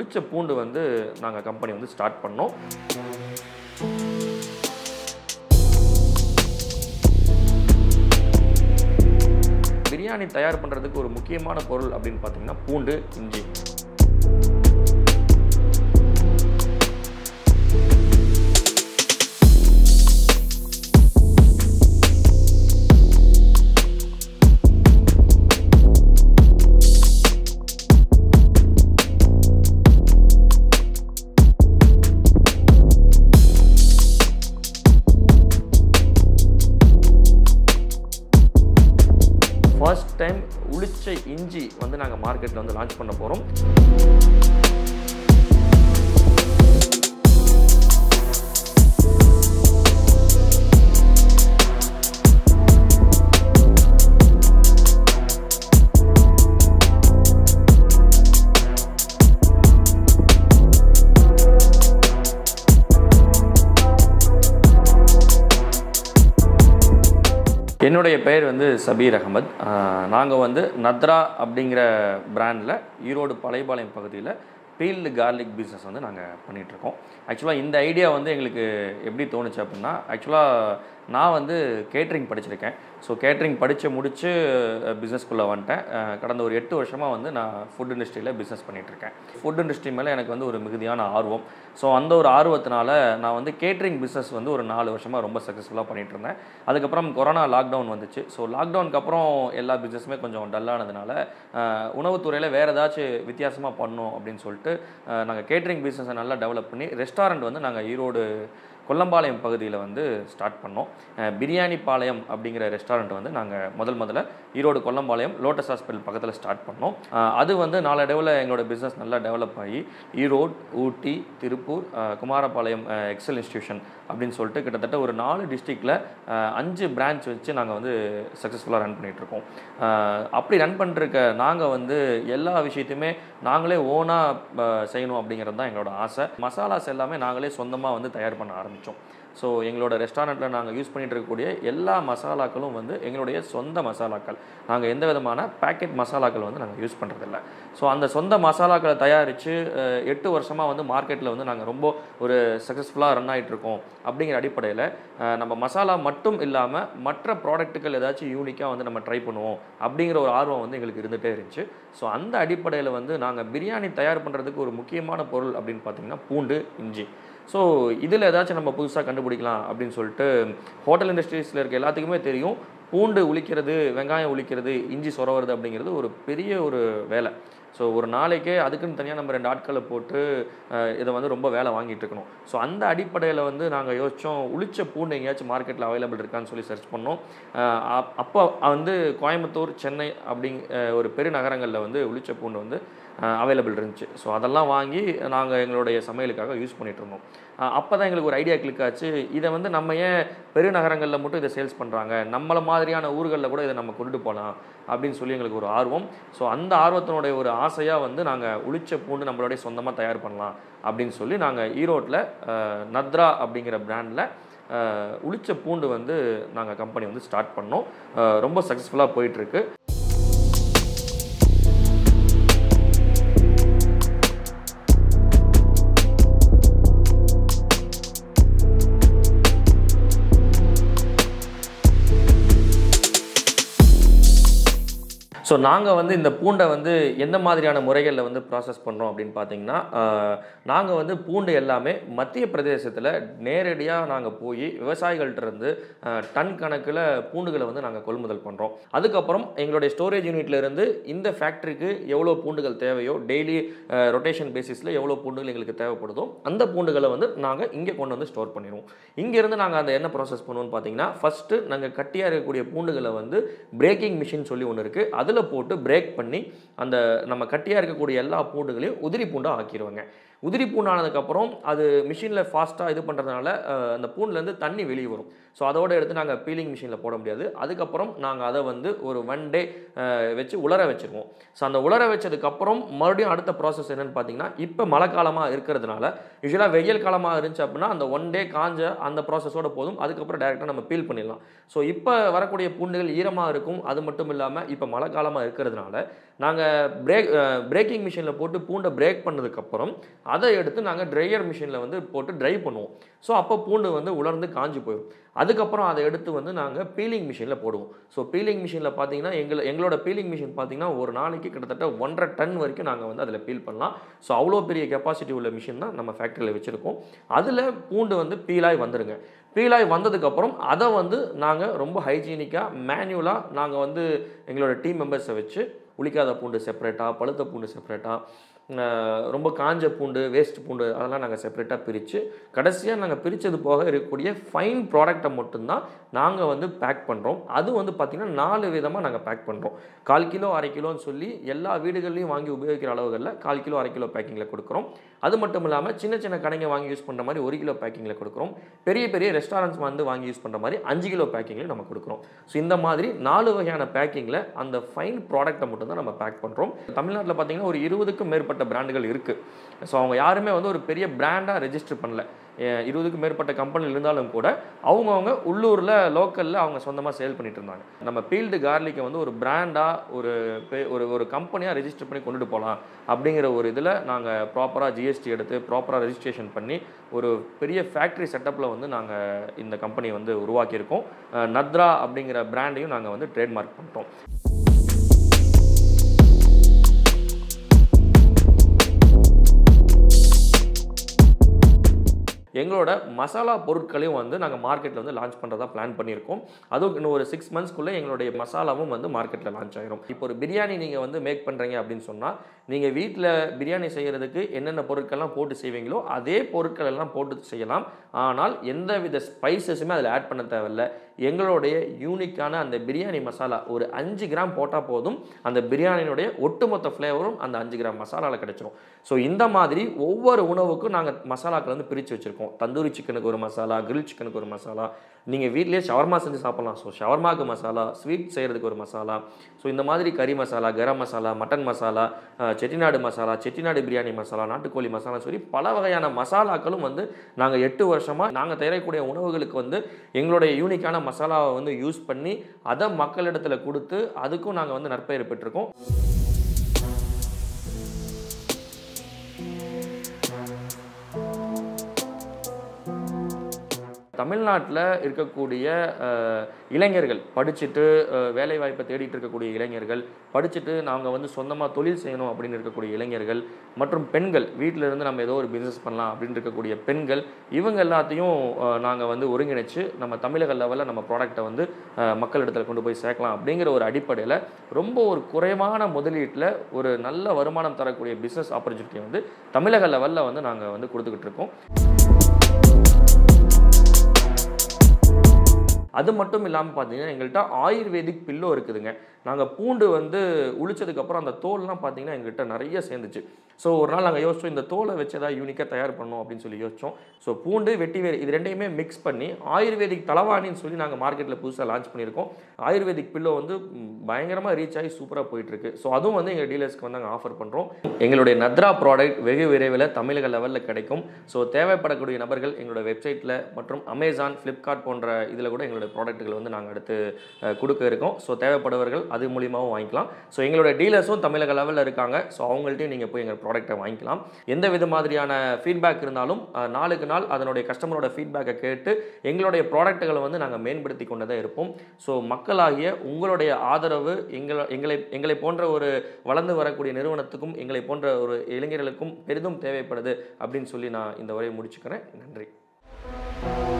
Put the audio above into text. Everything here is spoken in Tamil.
உளிச்ச பூண்டு வந்து நாங்கள் கம்பெனி வந்து ஸ்டார்ட் பண்ணோம் பிரியாணி தயார் பண்ணுறதுக்கு ஒரு முக்கியமான பொருள் அப்படின்னு பார்த்தீங்கன்னா பூண்டு இஞ்சி ஃபர்ஸ்ட் டைம் உளிச்ச இஞ்சி வந்து நாங்கள் மார்க்கெட்டில் வந்து லான்ச் பண்ண போகிறோம் என்னுடைய பெயர் வந்து சபீர் அகமத் நாங்கள் வந்து நத்ரா அப்படிங்கிற பிராண்டில் ஈரோடு பழையபாளையம் பகுதியில் பீல்டு கார்லிக் பிஸ்னஸ் வந்து நாங்கள் பண்ணிகிட்ருக்கோம் ஆக்சுவலாக இந்த ஐடியா வந்து எங்களுக்கு எப்படி தோணுச்சு அப்படின்னா ஆக்சுவலாக நான் வந்து கேட்ரிங் படிச்சிருக்கேன் ஸோ கேட்ரிங் படித்து முடித்து பிஸ்னஸ்க்குள்ளே வந்துட்டேன் அஹ், கடந்த ஒரு எட்டு வருஷமாக வந்து நான் ஃபுட் இண்டஸ்ட்ரியில் பிஸ்னஸ் பண்ணிகிட்ருக்கேன் ஃபுட் இண்டஸ்ட்ரி மேலே எனக்கு வந்து ஒரு மிகுதியான ஆர்வம் ஸோ அந்த ஒரு ஆர்வத்தினால நான் வந்து கேட்ரிங் பிஸ்னஸ் வந்து ஒரு நாலு வருஷமாக ரொம்ப சக்ஸஸ்ஃபுல்லாக பண்ணிகிட்டு இருந்தேன் அதுக்கப்புறம் கொரோனா லாக்டவுன் வந்துச்சு ஸோ லாக்டவுனுக்கு அப்புறம் எல்லா பிஸ்னஸுமே கொஞ்சம் டல்லானதுனால அஹ், உணவுத்துறையில் வேறு ஏதாச்சும் வித்தியாசமாக பண்ணோம் அப்படின்னு சொல்லிட்டு நாங்கள் கேட்ரிங் பிஸ்னஸை நல்லா டெவலப் பண்ணி ரெஸ்டாரண்ட் வந்து நாங்கள் ஈரோடு கொல்லம்பாளையம் பகுதியில் வந்து ஸ்டார்ட் பண்ணோம் அஹ், பிரியாணி பாளையம் அப்படிங்கிற ரெஸ்டாரண்ட் வந்து நாங்கள் முதல் முதல்ல ஈரோடு கொல்லம்பாளையம் லோட்டஸ் ஹாஸ்பிட்டல் பக்கத்தில் ஸ்டார்ட் பண்ணோம் அஹ், அது வந்து நாளடைவில் எங்களோட பிஸ்னஸ் நல்லா டெவலப் ஆகி ஈரோடு ஊட்டி திருப்பூர் அஹ், குமாரபாளையம் அஹ், எக்ஸல் இன்ஸ்டியூஷன் அப்படின்னு சொல்லிட்டு கிட்டத்தட்ட ஒரு நாலு டிஸ்ட்ரிக்டில் அஞ்சு பிரான்ச் வச்சு நாங்கள் வந்து சக்ஸஸ்ஃபுல்லாக ரன் பண்ணிகிட்ருக்கோம் அப்படி ரன் பண்ணிருக்க நாங்கள் வந்து எல்லா விஷயத்தையுமே நாங்களே ஓனாக செய்யணும் அப்படிங்கிறது தான் எங்களோட ஆசை மசாலாஸ் எல்லாமே நாங்களே சொந்தமாக வந்து தயார் பண்ண ஆரம்பித்தோம் ஸோ எங்களோட ரெஸ்டாரண்ட்டில் நாங்கள் யூஸ் பண்ணிட்டு இருக்கக்கூடிய எல்லா மசாலாக்களும் வந்து எங்களுடைய சொந்த மசாலாக்கள் நாங்கள் எந்த விதமான பேக்கெட் மசாலாக்கள் வந்து நாங்கள் யூஸ் பண்ணுறதில்ல ஸோ அந்த சொந்த மசாலாக்களை தயாரித்து எட்டு வருஷமாக வந்து மார்க்கெட்டில் வந்து நாங்கள் ரொம்ப ஒரு சக்ஸஸ்ஃபுல்லாக ரன் ஆகிட்டு இருக்கோம் அப்படிங்கிற அடிப்படையில் அஹ், நம்ம மசாலா மட்டும் இல்லாமல் மற்ற ப்ராடக்ட்டுகள் ஏதாச்சும் யூனிக்காக வந்து நம்ம ட்ரை பண்ணுவோம் அப்படிங்கிற ஒரு ஆர்வம் வந்து எங்களுக்கு இருந்துகிட்டே இருந்துச்சு ஸோ அந்த அடிப்படையில் வந்து நாங்கள் பிரியாணி தயார் பண்ணுறதுக்கு ஒரு முக்கியமான பொருள் அப்படின்னு பார்த்தீங்கன்னா பூண்டு இஞ்சி ஸோ இதில் ஏதாச்சும் நம்ம புதுசாக கண்டுபிடிக்கலாம் அப்படின்னு சொல்லிட்டு ஹோட்டல் இண்டஸ்ட்ரீஸில் இருக்க எல்லாத்துக்குமே தெரியும் பூண்டு உளிக்கிறது வெங்காயம் உளிக்கிறது இஞ்சி சொரவுறது அப்படிங்கிறது ஒரு பெரிய ஒரு வேலை ஸோ ஒரு நாளைக்கே அதுக்குன்னு தனியாக நம்ம ரெண்டு ஆட்களை போட்டு அஹ், இதை வந்து ரொம்ப வேலை வாங்கிட்டு இருக்கணும் ஸோ அந்த அடிப்படையில் வந்து நாங்கள் யோசித்தோம் உளிச்ச பூண்டு எங்கேயாச்சும் மார்க்கெட்டில் அவைலபிள் இருக்கான்னு சொல்லி சர்ச் பண்ணோம் அஹ், அப்- அப்போ வந்து கோயம்புத்தூர் சென்னை அப்படிங் அஹ், ஒரு பெரு நகரங்களில் வந்து உளிச்ச பூண்டு வந்து அவைலபிள் இருந்துச்சு ஸோ அதெல்லாம் வாங்கி நாங்கள் எங்களுடைய சமையலுக்காக யூஸ் பண்ணிட்டு இருந்தோம் அப்போ தான் எங்களுக்கு ஒரு ஐடியா கிளிக் ஆச்சு இதை வந்து நம்ம ஏன் பெருநகரங்களில் மட்டும் இதை சேல்ஸ் பண்ணுறாங்க நம்மள மாதிரியான ஊர்களில் கூட இதை நம்ம கொண்டுட்டு போகலாம் அப்படின்னு சொல்லி எங்களுக்கு ஒரு ஆர்வம் ஸோ அந்த ஆர்வத்தினுடைய ஒரு ஆசையாக வந்து நாங்கள் உளிச்ச பூண்டு நம்மளுடைய சொந்தமாக தயார் பண்ணலாம் அப்படின்னு சொல்லி நாங்கள் ஈரோட்டில் நத்ரா அப்படிங்கிற பிராண்டில் உளிச்ச பூண்டு வந்து நாங்கள் கம்பெனி வந்து ஸ்டார்ட் பண்ணோம் அஹ் ரொம்ப சக்ஸஸ்ஃபுல்லாக போயிட்டுருக்கு ஸோ நாங்கள் வந்து இந்த பூண்டை வந்து எந்த மாதிரியான முறைகளில் வந்து ப்ராசஸ் பண்ணுறோம் அப்படின்னு பார்த்தீங்கன்னா நாங்கள் வந்து பூண்டு எல்லாமே மத்திய பிரதேசத்தில் நேரடியாக நாங்கள் போய் விவசாயிகள்ட்ட இருந்து அஹ், டன் கணக்கில் பூண்டுகளை வந்து நாங்கள் கொள்முதல் பண்ணுறோம் அதுக்கப்புறம் எங்களுடைய ஸ்டோரேஜ் யூனிட்ல இருந்து இந்த ஃபேக்ட்ரிக்கு எவ்வளோ பூண்டுகள் தேவையோ டெய்லி ரொட்டேஷன் பேசிஸில் எவ்வளோ பூண்டுகள் எங்களுக்கு தேவைப்படுதோ அந்த பூண்டுகளை வந்து நாங்கள் இங்கே கொண்டு வந்து ஸ்டோர் பண்ணிடுவோம் இங்கேருந்து நாங்கள் அந்த என்ன ப்ராசஸ் பண்ணுவோம்னு பார்த்தீங்கன்னா ஃபஸ்ட்டு நாங்கள் கட்டியாக இருக்கக்கூடிய பூண்டுகளை வந்து பிரேக்கிங் மிஷின் சொல்லி ஒன்று இருக்குது அதில் போட்டு பிரேக் பண்ணி அந்த நம்ம கட்டியாக இருக்கக்கூடிய எல்லா பூண்டுகளையும் உதிரி பூண்டாக ஆக்கிடுவாங்க உதிரி பூண்டானதுக்கப்புறம் அது மிஷினில் ஃபாஸ்ட்டாக இது பண்ணுறதுனால அஹ், அந்த பூண்டுலேருந்து தண்ணி வெளியே வரும் ஸோ அதோட எடுத்து நாங்கள் பீலிங் மிஷினில் போட முடியாது அதுக்கப்புறம் நாங்கள் அதை வந்து ஒரு ஒன் டே வச்சு உலர வச்சுருவோம் ஸோ அந்த உலர வச்சதுக்கப்புறம் மறுபடியும் அடுத்த ப்ராசஸ் என்னன்னு பார்த்தீங்கன்னா இப்போ மழை காலமாக இருக்கிறதுனால யூஸ்வலாக வெயில் காலமாக இருந்துச்சு அப்படின்னா அந்த ஒன் டே காஞ்ச அந்த ப்ராசஸோட போதும் அதுக்கப்புறம் டேரெக்டாக நம்ம பீல் பண்ணிடலாம் ஸோ இப்போ வரக்கூடிய பூண்டுகள் ஈரமாக இருக்கும் அது மட்டும் இல்லாமல் இப்போ மழை காலமாக இருக்கிறதுனால நாங்கள் பிரேக் பிரேக்கிங் மிஷினில் போட்டு பூண்டை பிரேக் பண்ணதுக்கப்புறம் அதை எடுத்து நாங்கள் ட்ரையர் மிஷினில் வந்து போட்டு ட்ரை பண்ணுவோம் ஸோ அப்போ பூண்டு வந்து உலர்ந்து காஞ்சி போயிடும் அதுக்கப்புறம் அதை எடுத்து வந்து நாங்கள் பீலிங் மிஷினில் போடுவோம் ஸோ பீலிங் மிஷினில் பார்த்தீங்கன்னா எங்கள் எங்களோட பீலிங் மிஷின் பார்த்தீங்கன்னா ஒரு நாளைக்கு கிட்டத்தட்ட ஒன்றரை டன் வரைக்கும் நாங்கள் வந்து அதில் பீல் பண்ணலாம் ஸோ அவ்வளோ பெரிய கெப்பாசிட்டி உள்ள மிஷின் தான் நம்ம ஃபேக்ட்ரியில் வச்சுருக்கோம் அதில் பூண்டு வந்து பீலாய் வந்துருங்க பீலாய் வந்ததுக்கப்புறம் அதை வந்து நாங்கள் ரொம்ப ஹைஜீனிக்காக மேனுவலாக நாங்கள் வந்து எங்களோட டீம் மெம்பர்ஸை வச்சு உளிக்காத பூண்டு செப்பரேட்டாக பழுத்த பூண்டு செப்பரேட்டாக ரொம்ப காஞ்ச பூண்டு வேஸ்ட் பூண்டு அதெல்லாம் நாங்கள் செப்பரேட்டாக பிரித்து கடைசியாக நாங்கள் பிரித்தது போக இருக்கக்கூடிய ஃபைன் ப்ராடக்டை மட்டும்தான் நாங்கள் வந்து பேக் பண்ணுறோம் அது வந்து பார்த்திங்கன்னா நாலு விதமாக நாங்கள் பேக் பண்ணுறோம் கால் கிலோ அரை கிலோன்னு சொல்லி எல்லா வீடுகள்லையும் வாங்கி உபயோகிக்கிற அளவுகளில் கால் கிலோ அரை கிலோ பேக்கிங்கில் கொடுக்குறோம் அது மட்டும் இல்லாமல் சின்ன சின்ன கடைங்க வாங்கி யூஸ் பண்ணுற மாதிரி ஒரு கிலோ பேக்கிங்கில் கொடுக்குறோம் பெரிய பெரிய ரெஸ்டாரண்ட்ஸ் வந்து வாங்கி யூஸ் பண்ணுற மாதிரி அஞ்சு கிலோ பேக்கிங்கில் நம்ம கொடுக்குறோம் ஸோ இந்த மாதிரி நாலு வகையான பேக்கிங்கில் அந்த ஃபைன் ப்ராடக்ட்டை மட்டும்தான் நம்ம பேக் பண்ணுறோம் தமிழ்நாட்டில் பார்த்தீங்கன்னா ஒரு இருபதுக்கும் மேற்பட்ட பிராண்டுகள் இருக்குது ஸோ அவங்க யாருமே வந்து ஒரு பெரிய பிராண்டாக ரெஜிஸ்டர் பண்ணல அஹ் இருபதுக்கும் மேற்பட்ட கம்பெனிகள் இருந்தாலும் கூட அவங்கவுங்க உள்ளூரில் லோக்கலில் அவங்க சொந்தமாக சேல் பண்ணிட்டு இருந்தாங்க நம்ம பீல்டு கார்லிக்கை வந்து ஒரு பிராண்டாக ஒரு பெ- ஒரு ஒரு கம்பெனியாக ரெஜிஸ்டர் பண்ணி கொண்டுட்டு போகலாம் அப்படிங்கிற ஒரு இதில் நாங்கள் ப்ராப்பராக ஜிஎஸ்டி எடுத்து ப்ராப்பராக ரெஜிஸ்ட்ரேஷன் பண்ணி ஒரு பெரிய ஃபேக்ட்ரி செட்டப்பில் வந்து நாங்கள் இந்த கம்பெனி வந்து உருவாக்கியிருக்கோம் அஹ் நத்ரா அப்படிங்கிற பிராண்டையும் நாங்கள் வந்து ட்ரேட்மார்க் பண்ணிட்டோம் எங்களோட மசாலா பொருட்களையும் வந்து நாங்கள் மார்க்கெட்டில் வந்து லான்ச் பண்ணுறதா பிளான் பண்ணியிருக்கோம் அதுவும் இன்னும் ஒரு சிக்ஸ் மந்த்ஸ்க்குள்ளே எங்களுடைய மசாலாவும் வந்து மார்க்கெட்டில் லான்ச் ஆயிரும் இப்போ ஒரு பிரியாணி நீங்கள் வந்து மேக் பண்ணுறீங்க அப்படின்னு சொன்னால் நீங்கள் வீட்டில் பிரியாணி செய்கிறதுக்கு என்னென்ன பொருட்கள்லாம் போட்டு செய்வீங்களோ அதே பொருட்கள் எல்லாம் போட்டு செய்யலாம் ஆனால் எந்த வித ஸ்பைசஸுமே அதில் ஆட் பண்ண தேவையில்ல எங்களுடைய யூனிக்கான அந்த பிரியாணி மசாலா ஒரு அஞ்சு கிராம் போட்டால் போதும் அந்த பிரியாணியினுடைய ஒட்டுமொத்த ஃப்ளேவரும் அந்த அஞ்சு கிராம் மசாலாவில் கிடைச்சிரும் ஸோ இந்த மாதிரி ஒவ்வொரு உணவுக்கும் நாங்கள் மசாலாக்கள் வந்து பிரித்து வச்சுருக்கோம் தந்தூரி சிக்கனுக்கு ஒரு மசாலா கிரில் சிக்கனுக்கு ஒரு மசாலா நீங்கள் வீட்லேயே ஷவர்மா செஞ்சு சாப்பிட்லாம் ஸோ ஷவர்மாக்கு மசாலா ஸ்வீட் செய்கிறதுக்கு ஒரு மசாலா ஸோ இந்த மாதிரி கறி மசாலா கரம் மசாலா மட்டன் மசாலா அஹ், செட்டிநாடு மசாலா செட்டிநாடு பிரியாணி மசாலா நாட்டுக்கோழி மசாலா சொல்லி பல வகையான மசாலாக்களும் வந்து நாங்கள் எட்டு வருஷமாக நாங்கள் தயாரிக்கக்கூடிய உணவுகளுக்கு வந்து எங்களுடைய யூனிக்கான மசாலாவை வந்து யூஸ் பண்ணி அதை மக்களிடத்தில் கொடுத்து அதுக்கும் நாங்கள் வந்து நற்பெயர் பெற்றிருக்கோம் தமிழ்நாட்டில் இருக்கக்கூடிய அஹ், இளைஞர்கள் படிச்சுட்டு அஹ், வேலை வாய்ப்பை தேடிட்டு இருக்கக்கூடிய இளைஞர்கள் படிச்சுட்டு நாங்கள் வந்து சொந்தமாக தொழில் செய்யணும் அப்படின்னு இருக்கக்கூடிய இளைஞர்கள் மற்றும் பெண்கள் வீட்டில் இருந்து நம்ம ஏதோ ஒரு பிஸ்னஸ் பண்ணலாம் அப்படின்னு இருக்கக்கூடிய பெண்கள் இவங்க எல்லாத்தையும் நாங்கள் வந்து ஒருங்கிணைச்சு நம்ம தமிழக லெவலில் நம்ம ப்ராடக்ட்டை வந்து அஹ், மக்களிடத்தில் கொண்டு போய் சேர்க்கலாம் அப்படிங்கிற ஒரு அடிப்படையில் ரொம்ப ஒரு குறைவான முதலீட்டில் ஒரு நல்ல வருமானம் தரக்கூடிய பிஸ்னஸ் ஆப்பர்ச்சுனிட்டி வந்து தமிழக லெவலில் வந்து நாங்கள் வந்து கொடுத்துக்கிட்டு இருக்கோம் அது மட்டும் இல்லாமல் பார்த்தீங்கன்னா எங்கள்கிட்ட ஆயுர்வேதிக் பில்லோ இருக்குதுங்க நாங்கள் பூண்டு வந்து உளிச்சதுக்கப்புறம் அந்த தோல்லாம் பார்த்தீங்கன்னா எங்கள்கிட்ட நிறைய சேர்ந்துச்சு ஸோ ஒரு நாள் நாங்கள் யோசிச்சோம் இந்த தோலை வச்சு ஏதாவது யூனிக்காக தயார் பண்ணோம் அப்படின்னு சொல்லி யோசிச்சோம் ஸோ பூண்டு வெட்டி வேறு இது ரெண்டையுமே மிக்ஸ் பண்ணி ஆயுர்வேதிக் தலவாணின்னு சொல்லி நாங்கள் மார்க்கெட்டில் புதுசாக லான்ச் பண்ணியிருக்கோம் ஆயுர்வேதிக் பில்லோ வந்து பயங்கரமாக ரீச் ஆகி சூப்பராக போயிட்டுருக்கு ஸோ அதுவும் வந்து எங்கள் டீலர்ஸ்க்கு வந்து நாங்கள் ஆஃபர் பண்ணுறோம் எங்களுடைய நத்ரா ப்ராடக்ட் வெகு விரைவில் தமிழக லெவலில் கிடைக்கும் ஸோ தேவைப்படக்கூடிய நபர்கள் எங்களோட வெப்சைட்டில் மற்றும் அமேசான் ஃப்ளிப்கார்ட் போன்ற இதில் கூட எங்களுடைய ப்ராடக்ட்டுகள் வந்து நாங்கள் அடுத்து அஹ், கொடுக்க இருக்கோம் ஸோ தேவைப்படுபவர்கள் அது மூலியமாகவும் வாங்கிக்கலாம் ஸோ எங்களோட டீலர்ஸும் தமிழக லெவலில் இருக்காங்க ஸோ அவங்கள்ட்டையும் நீங்கள் போய் எங்கள் ப்ராடக்ட்டை வாங்கிக்கலாம் எந்த வித மாதிரியான ஃபீட்பேக் இருந்தாலும் அஹ், நாளுக்கு நாள் அதனுடைய கஸ்டமரோட ஃபீட்பேக்கை கேட்டு எங்களுடைய ப்ராடக்ட்டுகளை வந்து நாங்கள் மேம்படுத்தி கொண்டு தான் இருப்போம் ஸோ மக்களாகிய உங்களுடைய ஆதரவு எங்களை எங்களை எங்களை போன்ற ஒரு வளர்ந்து வரக்கூடிய நிறுவனத்துக்கும் எங்களை போன்ற ஒரு இளைஞர்களுக்கும் பெரிதும் தேவைப்படுது அப்படின்னு சொல்லி நான் இந்த உரையை முடிச்சுக்கிறேன் நன்றி